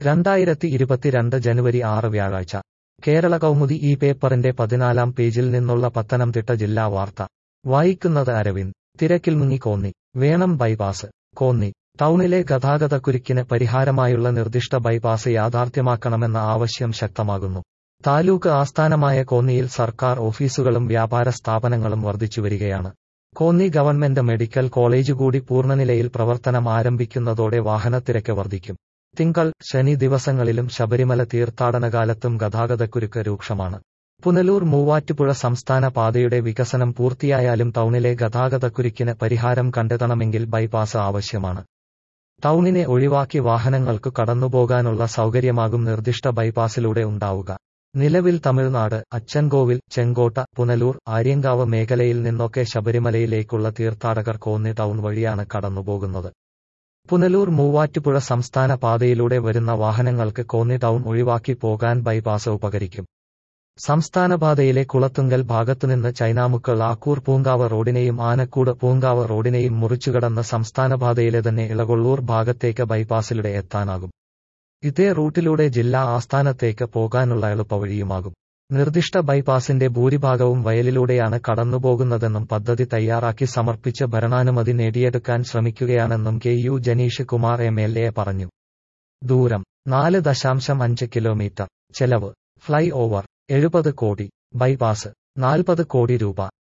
രണ്ടായിരത്തി ഇരുപത്തിരണ്ട് ജനുവരി ആറ് വ്യാഴാഴ്ച കേരള കൗമുദി ഈ പേപ്പറിന്റെ പതിനാലാം പേജിൽ നിന്നുള്ള പത്തനംതിട്ട ജില്ലാ വാർത്ത വായിക്കുന്നത് അരവിന്ദ് തിരക്കിൽ മുങ്ങി കോന്നി വേണം ബൈപ്പാസ് കോന്നി ടൗണിലെ ഗതാഗതക്കുരുക്കിന് പരിഹാരമായുള്ള നിർദ്ദിഷ്ട ബൈപ്പാസ് യാഥാർത്ഥ്യമാക്കണമെന്ന ആവശ്യം ശക്തമാകുന്നു താലൂക്ക് ആസ്ഥാനമായ കോന്നിയിൽ സർക്കാർ ഓഫീസുകളും വ്യാപാര സ്ഥാപനങ്ങളും വർദ്ധിച്ചുവരികയാണ് കോന്നി ഗവൺമെന്റ് മെഡിക്കൽ കോളേജ് കൂടി പൂർണ്ണനിലയിൽ പ്രവർത്തനം ആരംഭിക്കുന്നതോടെ വാഹനത്തിരക്ക് വർദ്ധിക്കും തിങ്കൾ ശനി ദിവസങ്ങളിലും ശബരിമല തീർത്ഥാടനകാലത്തും ഗതാഗതക്കുരുക്ക് രൂക്ഷമാണ് പുനലൂർ മൂവാറ്റുപുഴ സംസ്ഥാന പാതയുടെ വികസനം പൂർത്തിയായാലും ടൗണിലെ ഗതാഗതക്കുരുക്കിന് പരിഹാരം കണ്ടെത്തണമെങ്കിൽ ബൈപ്പാസ് ആവശ്യമാണ് ടൗണിനെ ഒഴിവാക്കി വാഹനങ്ങൾക്ക് കടന്നുപോകാനുള്ള സൗകര്യമാകും നിർദ്ദിഷ്ട ബൈപ്പാസിലൂടെ ഉണ്ടാവുക നിലവിൽ തമിഴ്നാട് അച്ചൻകോവിൽ ചെങ്കോട്ട പുനലൂർ ആര്യങ്കാവ് മേഖലയിൽ നിന്നൊക്കെ ശബരിമലയിലേക്കുള്ള തീർത്ഥാടകർ കോന്നി ടൗൺ വഴിയാണ് കടന്നുപോകുന്നത് പുനലൂർ മൂവാറ്റുപുഴ സംസ്ഥാന പാതയിലൂടെ വരുന്ന വാഹനങ്ങൾക്ക് കോന്നി ടൗൺ ഒഴിവാക്കി പോകാൻ ബൈപ്പാസ് ഉപകരിക്കും സംസ്ഥാന പാതയിലെ കുളത്തുങ്കൽ ഭാഗത്തുനിന്ന് ചൈനാമുക്കൾ ആക്കൂർ പൂങ്കാവ് റോഡിനെയും ആനക്കൂട് പൂങ്കാവ് റോഡിനെയും മുറിച്ചുകടന്ന് സംസ്ഥാന പാതയിലെ തന്നെ ഇളകൊള്ളൂർ ഭാഗത്തേക്ക് ബൈപ്പാസിലൂടെ എത്താനാകും ഇതേ റൂട്ടിലൂടെ ജില്ലാ ആസ്ഥാനത്തേക്ക് പോകാനുള്ള എളുപ്പവഴിയുമാകും നിർദ്ദിഷ്ട ബൈപ്പാസിന്റെ ഭൂരിഭാഗവും വയലിലൂടെയാണ് കടന്നുപോകുന്നതെന്നും പദ്ധതി തയ്യാറാക്കി സമർപ്പിച്ച് ഭരണാനുമതി നേടിയെടുക്കാൻ ശ്രമിക്കുകയാണെന്നും K U Janeesh Kumar M L A പറഞ്ഞു ദൂരം നാല് ദശാംശം അഞ്ച് കിലോമീറ്റർ ചെലവ് ഫ്ലൈ ഓവർ എഴുപത് കോടി ബൈപ്പാസ് നാൽപ്പത് കോടി രൂപ